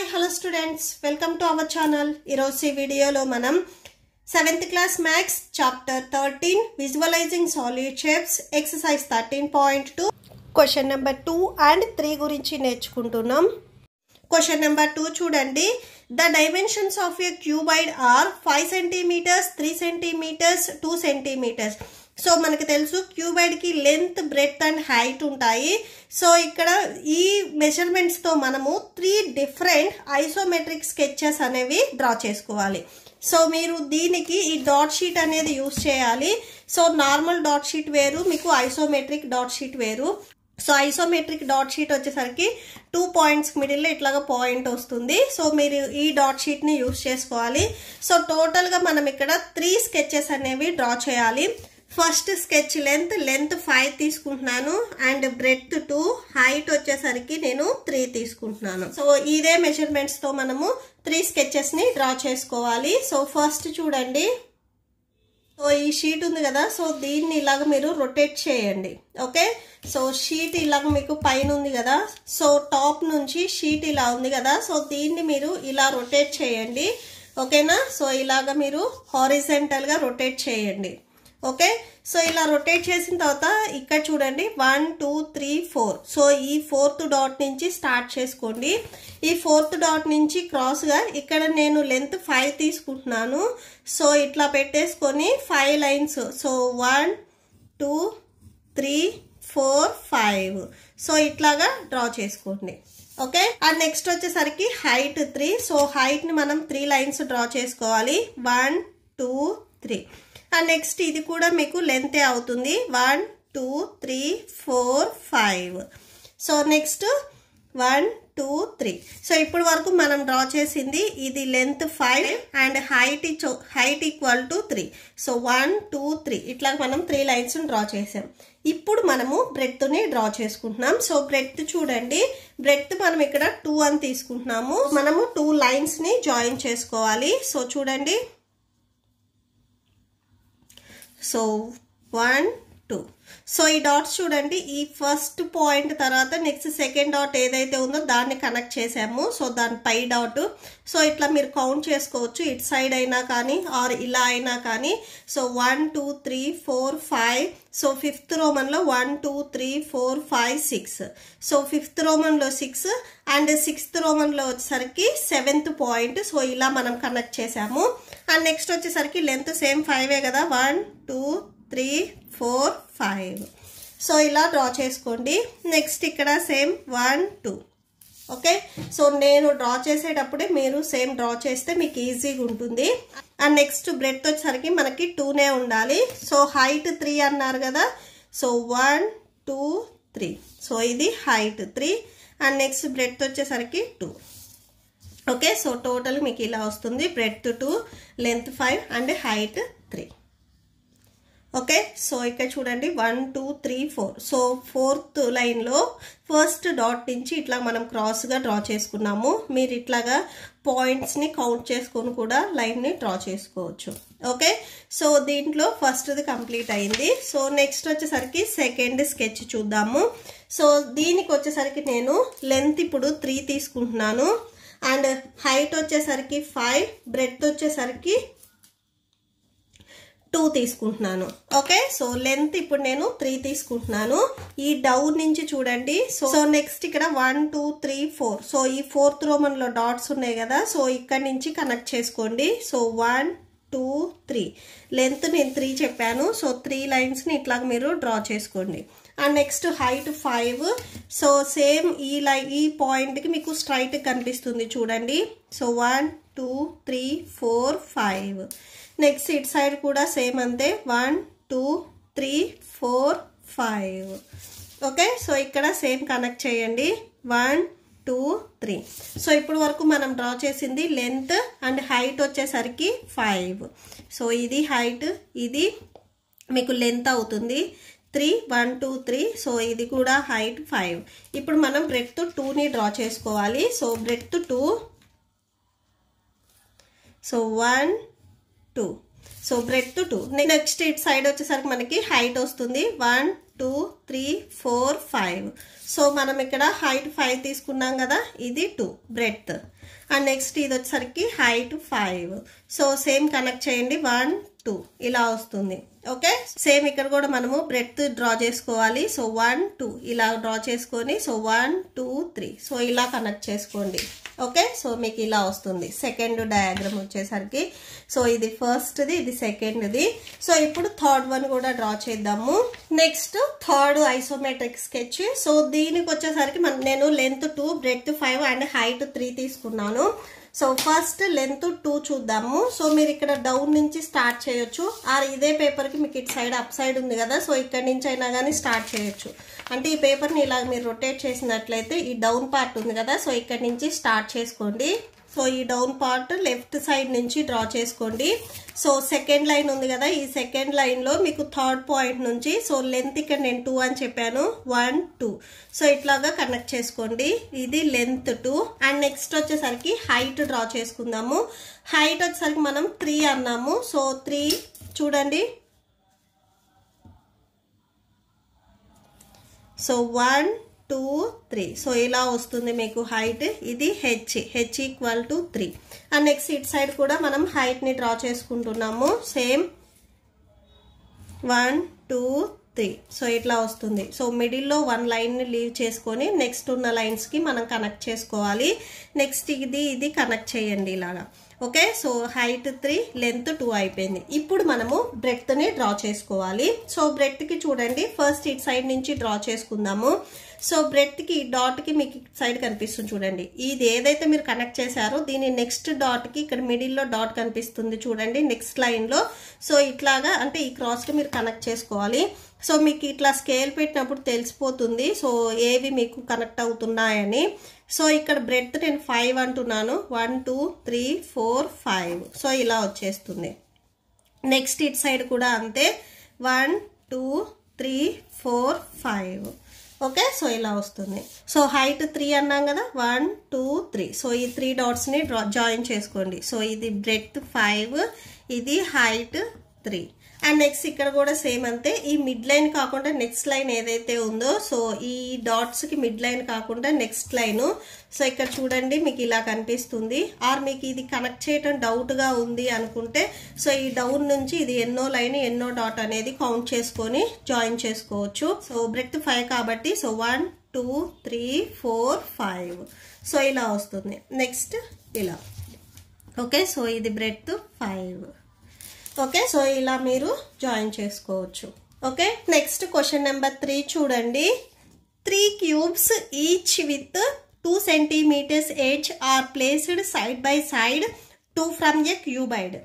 hello students welcome to our channel ఈరోజు ఈ వీడియోలో మనం seventh class maths chapter thirteen visualising solid shapes exercise thirteen point two question number two and three గురించి నేర్చుకుంటున్నాం question number two చూడండి the dimensions of a cuboid are five centimetres three centimetres two centimetres so మనకి తెలుసు క్యూబైడ్కి length breadth and height ఉంటాయి so ఇక్కడ ఈ మెజర్మెంట్స్తో మనము త్రీ డిఫరెంట్ ఐసోమెట్రిక్ స్కెచెస్ అనేవి డ్రా చేసుకోవాలి సో మీరు దీనికి ఈ డాట్ షీట్ అనేది యూస్ చేయాలి సో నార్మల్ డాట్ షీట్ వేరు మీకు ఐసోమెట్రిక్ డాట్ షీట్ వేరు సో ఐసోమెట్రిక్ డాట్ షీట్ వచ్చేసరికి టూ పాయింట్స్ మిడిల్లో ఇట్లాగా పాయింట్ వస్తుంది సో మీరు ఈ డాట్ షీట్ని యూస్ చేసుకోవాలి సో టోటల్గా మనం ఇక్కడ త్రీ స్కెచెస్ అనేవి డ్రా చేయాలి first sketch length length five తీసుకుంటున్నాను అండ్ బ్రెత్ టూ హైట్ వచ్చేసరికి నేను త్రీ తీసుకుంటున్నాను సో ఇదే మెజర్మెంట్స్తో మనము త్రీ స్కెచెస్ని డ్రా చేసుకోవాలి సో ఫస్ట్ చూడండి సో ఈ షీట్ ఉంది కదా సో దీన్ని ఇలాగ మీరు రొటేట్ చేయండి ఓకే సో షీట్ ఇలాగ మీకు పైన ఉంది కదా సో టాప్ నుంచి షీట్ ఇలా ఉంది కదా సో దీన్ని మీరు ఇలా రొటేట్ చేయండి ఓకేనా సో ఇలాగ మీరు హారిజెంటల్గా రొటేట్ చేయండి ఓకే సో ఇలా రొటేట్ చేసిన తర్వాత ఇక్కడ చూడండి one two three four so ఈ ఫోర్త్ డాట్ నుంచి స్టార్ట్ చేసుకోండి ఈ ఫోర్త్ డాట్ నుంచి క్రాస్గా ఇక్కడ నేను లెంత్ ఫైవ్ తీసుకుంటున్నాను సో ఇట్లా పెట్టేసుకొని five lines so one two three four five so ఇట్లాగా డ్రా చేసుకోండి ఓకే అండ్ నెక్స్ట్ వచ్చేసరికి హైట్ త్రీ సో హైట్ని మనం త్రీ లైన్స్ డ్రా చేసుకోవాలి one two three and next ఇది కూడా మీకు లెంతే అవుతుంది one two three four five so next one two three so ఇప్పటి వరకు మనం డ్రా చేసింది ఇది length five and height height equal to three so one two three ఇట్లా మనం త్రీ లైన్స్ డ్రా చేసాం ఇప్పుడు మనము బ్రెడ్త్ని డ్రా చేసుకుంటున్నాం సో బ్రెడ్త్ చూడండి బ్రెడ్త్ మనం ఇక్కడ టూ అని తీసుకుంటున్నాము మనము టూ లైన్స్ని జాయిన్ చేసుకోవాలి సో చూడండి సో వన్ టూ సో ఈ డాట్స్ చూడండి ఈ ఫస్ట్ పాయింట్ తర్వాత నెక్స్ట్ సెకండ్ డాట్ ఏదైతే ఉందో దాన్ని కనెక్ట్ చేసాము సో దాని పై డాట్ సో ఇట్లా మీరు కౌంట్ చేసుకోవచ్చు ఇటు సైడ్ అయినా కానీ ఆర్ ఇలా అయినా కానీ so one two three four five so fifth రోమన్లో one two three four five six so fifth రోమన్లో సిక్స్ అండ్ సిక్స్త్ రోమన్లో వచ్చేసరికి సెవెంత్ పాయింట్ సో ఇలా మనం కనెక్ట్ చేసాము అండ్ నెక్స్ట్ వచ్చేసరికి లెంత్ సేమ్ ఫైవే కదా one two three four five so ఇలా డ్రా చేసుకోండి నెక్స్ట్ ఇక్కడ same one two okay so నేను డ్రా చేసేటప్పుడే మీరు సేమ్ డ్రా చేస్తే మీకు ఈజీగా ఉంటుంది అండ్ నెక్స్ట్ బ్రెడ్ వచ్చేసరికి మనకి టూనే ఉండాలి సో హైట్ త్రీ అన్నారు కదా so one two three so ఇది height three and next breadth వచ్చేసరికి టూ ఓకే సో టోటల్ మీకు ఇలా వస్తుంది breadth two length five and height three okay so ఇక్కడ చూడండి one two three four so fourth లైన్లో ఫస్ట్ డాట్ నుంచి ఇట్లా మనం క్రాస్గా డ్రా చేసుకున్నాము మీరు ఇట్లాగా పాయింట్స్ని కౌంట్ చేసుకొని కూడా లైన్ని డ్రా చేసుకోవచ్చు ఓకే సో దీంట్లో ఫస్ట్ది కంప్లీట్ అయింది సో నెక్స్ట్ వచ్చేసరికి సెకండ్ స్కెచ్ చూద్దాము సో దీనికి వచ్చేసరికి నేను లెంత్ ఇప్పుడు త్రీ తీసుకుంటున్నాను అండ్ హైట్ వచ్చేసరికి ఫైవ్ బ్రెడ్ వచ్చేసరికి టూ తీసుకుంటున్నాను ఓకే సో లెంత్ ఇప్పుడు నేను త్రీ తీసుకుంటున్నాను ఈ డౌన్ నుంచి చూడండి సో సో నెక్స్ట్ ఇక్కడ one two three four so ఈ ఫోర్త్ రోమన్లో డాట్స్ ఉన్నాయి కదా సో ఇక్కడ నుంచి కనెక్ట్ చేసుకోండి so one two three length నేను త్రీ చెప్పాను సో త్రీ లైన్స్ని ఇట్లా మీరు డ్రా చేసుకోండి and next height five so same ఈ లై ఈ పాయింట్కి మీకు స్ట్రైట్ కనిపిస్తుంది చూడండి so one two three four five next it side కూడా సేమ్ అంతే one two three four five okay so ఇక్కడ సేమ్ కనెక్ట్ చేయండి వన్ టూ త్రీ సో ఇప్పుడు వరకు మనం డ్రా చేసింది లెంత్ అండ్ హైట్ వచ్చేసరికి ఫైవ్ సో ఇది హైట్ ఇది మీకు లెంత్ అవుతుంది three one two three so ఇది కూడా హైట్ ఫైవ్ ఇప్పుడు మనం బ్రెడ్ టూని డ్రా చేసుకోవాలి so breadth two so one two so breadth two next it side వచ్చేసరికి మనకి హైట్ వస్తుంది one two three four five so మనం ఇక్కడ హైట్ ఫైవ్ తీసుకున్నాం కదా ఇది టూ బ్రెడ్త్ అండ్ నెక్స్ట్ ఇది వచ్చేసరికి height five so same connect చేయండి వన్ టూ ఇలా వస్తుంది ఓకే సేమ్ ఇక్కడ కూడా మనము బ్రెడ్త్ డ్రా చేసుకోవాలి సో వన్ టూ ఇలా డ్రా చేసుకొని so one two three so ఇలా కనెక్ట్ చేసుకోండి ఓకే సో మీకు ఇలా వస్తుంది సెకండ్ డయాగ్రామ్ వచ్చేసరికి సో ఇది ఫస్ట్ది ఇది సెకండ్ది సో ఇప్పుడు థర్డ్ వన్ కూడా డ్రా చేద్దాము next third isometric sketch so దీనికి వచ్చేసరికి మన నేను length two breadth five and height three తీసుకున్నాను సో ఫస్ట్ లెంత్ టూ చూద్దాము సో మీరు ఇక్కడ డౌన్ నుంచి స్టార్ట్ చేయొచ్చు ఆర్ ఇదే పేపర్కి మీకు ఇటు సైడ్ అప్ సైడ్ ఉంది కదా సో ఇక్కడ నుంచి అయినా కానీ స్టార్ట్ చేయొచ్చు అంటే ఈ పేపర్ని ఇలా మీరు రొటేట్ చేసినట్లయితే ఈ డౌన్ పార్ట్ ఉంది కదా సో ఇక్కడ నుంచి స్టార్ట్ చేసుకోండి సో ఈ డౌన్ పార్ట్ లెఫ్ట్ సైడ్ నుంచి డ్రా చేసుకోండి సో సెకండ్ లైన్ ఉంది కదా ఈ సెకండ్ లైన్లో మీకు థర్డ్ పాయింట్ నుంచి సో లెంత్ ఇక్కడ నేను టూ అని చెప్పాను వన్ టూ సో ఇట్లాగా కనెక్ట్ చేసుకోండి ఇది లెంత్ టూ అండ్ నెక్స్ట్ వచ్చేసరికి హైట్ డ్రా చేసుకుందాము హైట్ వచ్చేసరికి మనం త్రీ అన్నాము సో త్రీ చూడండి so one two three so ఇలా వస్తుంది మీకు హైట్ ఇది H H equal to three and next it side కూడా మనం హైట్ని డ్రా చేసుకుంటున్నాము same one two three so ఇట్లా వస్తుంది సో మిడిల్లో వన్ లైన్ని లీవ్ చేసుకొని నెక్స్ట్ ఉన్న లైన్స్కి మనం కనెక్ట్ చేసుకోవాలి నెక్స్ట్ ఇది ఇది కనెక్ట్ చేయండి ఇలాగా okay so height three length two అయిపోయింది ఇప్పుడు మనము బ్రెడ్త్ని డ్రా చేసుకోవాలి సో బ్రెడ్త్కి చూడండి ఫస్ట్ ఇట్ సైడ్ నుంచి డ్రా చేసుకుందాము సో బ్రెడ్కి డాట్కి మీకు సైడ్ కనిపిస్తుంది చూడండి ఇది ఏదైతే మీరు కనెక్ట్ చేశారో దీని నెక్స్ట్ డాట్కి ఇక్కడ మిడిల్లో డాట్ కనిపిస్తుంది చూడండి నెక్స్ట్ లైన్లో సో ఇట్లాగా అంటే ఈ క్రాస్కి మీరు కనెక్ట్ చేసుకోవాలి సో మీకు ఇట్లా స్కేల్ పెట్టినప్పుడు తెలిసిపోతుంది సో ఏవి మీకు కనెక్ట్ అవుతున్నాయని సో ఇక్కడ బ్రెడ్ నేను ఫైవ్ అంటున్నాను one two three four five so ఇలా వచ్చేస్తుంది నెక్స్ట్ ఇట్ సైడ్ కూడా అంతే one two three four five okay so ఇలా వస్తుంది సో హైట్ త్రీ అన్నాం కదా వన్ టూ త్రీ సో ఈ త్రీ డాట్స్ని డ్రా జాయిన్ చేసుకోండి సో ఇది బ్రెడ్త్ ఫైవ్ ఇది హైట్ త్రీ అండ్ నెక్స్ట్ ఇక్కడ కూడా సేమ్ అంతే ఈ మిడ్ లైన్ కాకుండా నెక్స్ట్ లైన్ ఏదైతే ఉందో సో ఈ డాట్స్కి మిడ్ లైన్ కాకుండా నెక్స్ట్ లైన్ సో ఇక్కడ చూడండి మీకు ఇలా కనిపిస్తుంది ఆర్ మీకు ఇది కనెక్ట్ చేయడం డౌట్గా ఉంది అనుకుంటే సో ఈ డౌన్ నుంచి ఇది ఎన్నో లైన్ ఎన్నో డాట్ అనేది కౌంట్ చేసుకొని జాయిన్ చేసుకోవచ్చు సో బ్రెత్ ఫైవ్ కాబట్టి so one two three four five so ఇలా వస్తుంది నెక్స్ట్ ఇలా ఓకే సో ఇది బ్రెత్ ఫైవ్ ఓకే సో ఇలా మీరు జాయిన్ చేసుకోవచ్చు okay next question number three చూడండి three cubes each with two centimetres edge are placed side by side two from a cuboid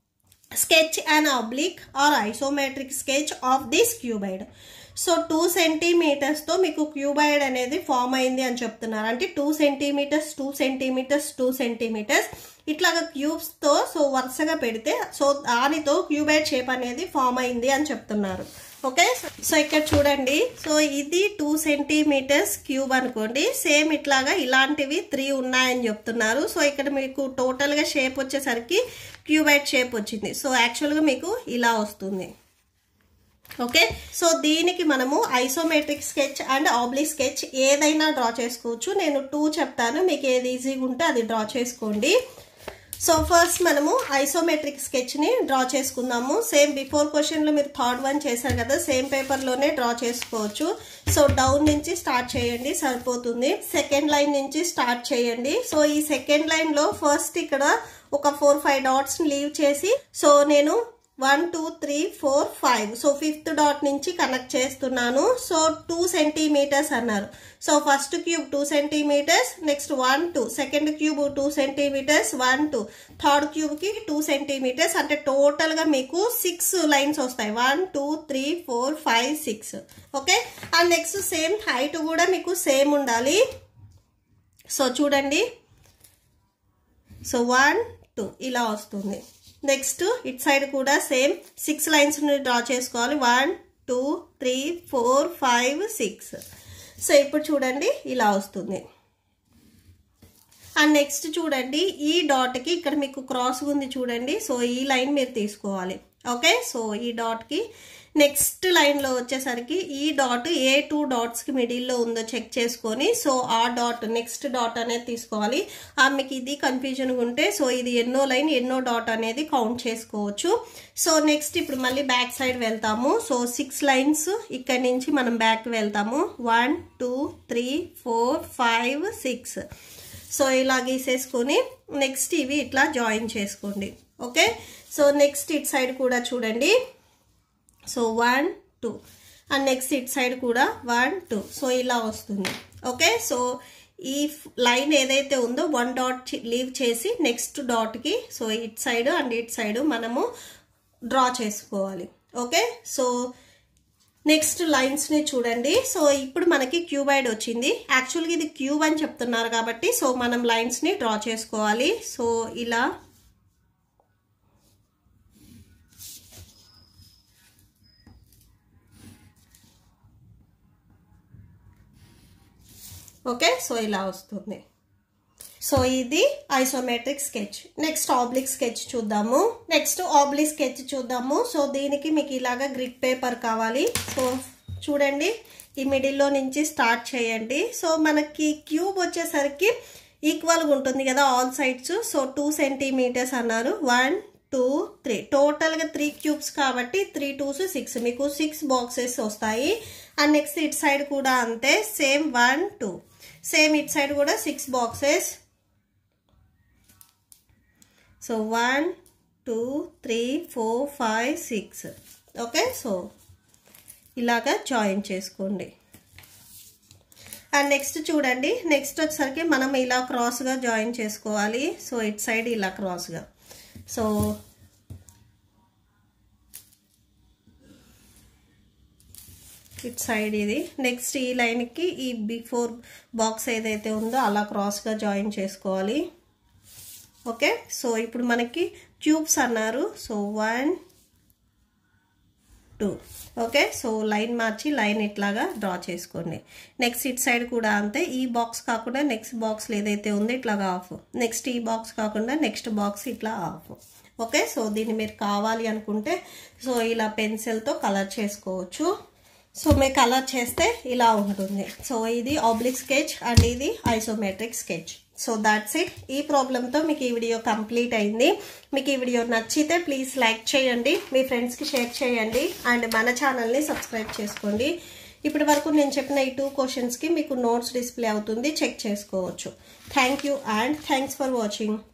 sketch and oblique or isometric sketch of this cuboid so two సెంటీమీటర్స్తో మీకు cuboid అనేది form అయింది అని చెప్తున్నారు అంటే two centimetres two centimetres two centimetres ఇట్లాగా క్యూబ్స్తో so వరుసగా పెడితే సో దానితో క్యూబైడ్ షేప్ అనేది ఫామ్ అయింది అని చెప్తున్నారు ఓకే సో ఇక్కడ చూడండి సో ఇది టూ సెంటీమీటర్స్ క్యూబ్ అనుకోండి సేమ్ ఇట్లాగా ఇలాంటివి త్రీ ఉన్నాయని చెప్తున్నారు సో ఇక్కడ మీకు టోటల్గా షేప్ వచ్చేసరికి క్యూబైడ్ షేప్ వచ్చింది సో యాక్చువల్గా మీకు ఇలా వస్తుంది ఓకే సో దీనికి మనము isometric sketch and oblique sketch ఏదైనా డ్రా చేసుకోవచ్చు నేను టూ చెప్తాను మీకు ఏది ఈజీగా ఉంటే అది డ్రా చేసుకోండి సో ఫస్ట్ మనము ఐసోమెట్రిక్ స్కెచ్ని డ్రా చేసుకుందాము సేమ్ బిఫోర్ క్వశ్చన్లో మీరు థర్డ్ వన్ చేశారు కదా సేమ్ పేపర్లోనే డ్రా చేసుకోవచ్చు సో డౌన్ నుంచి స్టార్ట్ చేయండి సరిపోతుంది సెకండ్ లైన్ నుంచి స్టార్ట్ చేయండి సో ఈ సెకండ్ లైన్లో ఫస్ట్ ఇక్కడ ఒక ఫోర్ ఫైవ్ డాట్స్ లీవ్ చేసి సో నేను one two three four five so fifth dot నుంచి కనెక్ట్ చేస్తున్నాను సో టూ సెంటీమీటర్స్ అన్నారు so first cube two centimetres next one two second cube two centimetres one two third క్యూబ్కి two centimetres అంటే టోటల్గా మీకు six lines వస్తాయి one two three four five six okay and next same height కూడా మీకు same ఉండాలి so చూడండి so one two ఇలా వస్తుంది నెక్స్ట్ ఇట్ సైడ్ కూడా సేమ్ సిక్స్ లైన్స్ డ్రా చేసుకోవాలి one two three four five six so ఇప్పుడు చూడండి ఇలా వస్తుంది అండ్ నెక్స్ట్ చూడండి ఈ డాట్కి ఇక్కడ మీకు క్రాస్ ఉంది చూడండి సో ఈ లైన్ మీరు తీసుకోవాలి ఓకే సో ఈ డాట్కి నెక్స్ట్ లైన్లో వచ్చేసరికి ఈ డాట్ ఏ టూ డాట్స్కి మిడిల్లో ఉందో చెక్ చేసుకొని సో ఆ డాట్ నెక్స్ట్ డాట్ అనేది తీసుకోవాలి ఆ మీకు ఇది కన్ఫ్యూజన్ ఉంటే సో ఇది ఎన్నో లైన్ ఎన్నో డాట్ అనేది కౌంట్ చేసుకోవచ్చు సో నెక్స్ట్ ఇప్పుడు మళ్ళీ బ్యాక్ సైడ్ వెళ్తాము సో సిక్స్ లైన్స్ ఇక్కడ నుంచి మనం బ్యాక్ వెళ్తాము one two three four five six so ఇలా గీసేసుకొని నెక్స్ట్ ఇవి ఇట్లా జాయిన్ చేసుకోండి okay so next it side కూడా చూడండి so one two and next it side కూడా వన్ టూ సో ఇలా వస్తుంది ఓకే సో ఈ లైన్ ఏదైతే ఉందో వన్ డాట్ లీవ్ చేసి నెక్స్ట్ డాట్కి so it side and it side మనము డ్రా చేసుకోవాలి ఓకే సో నెక్స్ట్ లైన్స్ని చూడండి సో ఇప్పుడు మనకి క్యూబైడ్ వచ్చింది యాక్చువల్గా ఇది క్యూబ్ అని చెప్తున్నారు కాబట్టి సో మనం లైన్స్ని డ్రా చేసుకోవాలి సో ఇలా ఓకే సో ఇలా వస్తుంది సో ఇది isometric sketch next oblique sketch చూద్దాము నెక్స్ట్ ఆబ్లిక్ స్కెచ్ చూద్దాము సో దీనికి మీకు ఇలాగా గ్రిడ్ పేపర్ కావాలి సో చూడండి ఈ మిడిల్లో నుంచి స్టార్ట్ చేయండి సో మనకి క్యూబ్ వచ్చేసరికి ఈక్వల్గా ఉంటుంది కదా all sides so two centimetres అన్నారు వన్ టూ త్రీ టోటల్గా త్రీ క్యూబ్స్ కాబట్టి త్రీ టూస్ సిక్స్ మీకు సిక్స్ బాక్సెస్ వస్తాయి అండ్ నెక్స్ట్ ఇట్ సైడ్ కూడా అంతే same one two same it side కూడా six boxes so one two three four five six okay so ఇలాగా join చేసుకోండి and next చూడండి next వచ్చేసరికి మనం ఇలా క్రాస్గా జాయిన్ చేసుకోవాలి సో ఇట్ సైడ్ ఇలా క్రాస్గా సో ఇట్ సైడ్ ఇది నెక్స్ట్ ఈ లైన్కి ఈ బిఫోర్ బాక్స్ ఏదైతే ఉందో అలా క్రాస్గా జాయిన్ చేసుకోవాలి ఓకే సో ఇప్పుడు మనకి క్యూబ్స్ అన్నారు so one two okay so line మార్చి లైన్ ఇట్లాగా డ్రా చేసుకోండి నెక్స్ట్ ఇట్ సైడ్ కూడా అంతే ఈ బాక్స్ కాకుండా నెక్స్ట్ బాక్స్ ఏదైతే ఉందో ఇట్లాగా ఆఫ్ నెక్స్ట్ ఈ బాక్స్ కాకుండా నెక్స్ట్ బాక్స్ ఇట్లా ఆఫ్ ఓకే సో దీన్ని మీరు కావాలి అనుకుంటే సో ఇలా పెన్సిల్తో కలర్ చేసుకోవచ్చు సో మీరు కలర్ చేస్తే ఇలా ఉంటుంది సో ఇది ఆబ్లిక్ స్కెచ్ అండ్ ఇది isometric sketch so that's it ఈ ప్రాబ్లంతో మీకు ఈ వీడియో కంప్లీట్ అయింది మీకు ఈ వీడియో నచ్చితే ప్లీజ్ లైక్ చేయండి మీ ఫ్రెండ్స్కి షేర్ చేయండి అండ్ మన ఛానల్ని సబ్స్క్రైబ్ చేసుకోండి ఇప్పటి వరకు నేను చెప్పిన ఈ టూ క్వశ్చన్స్కి మీకు నోట్స్ డిస్ప్లే అవుతుంది చెక్ చేసుకోవచ్చు thank you and thanks for watching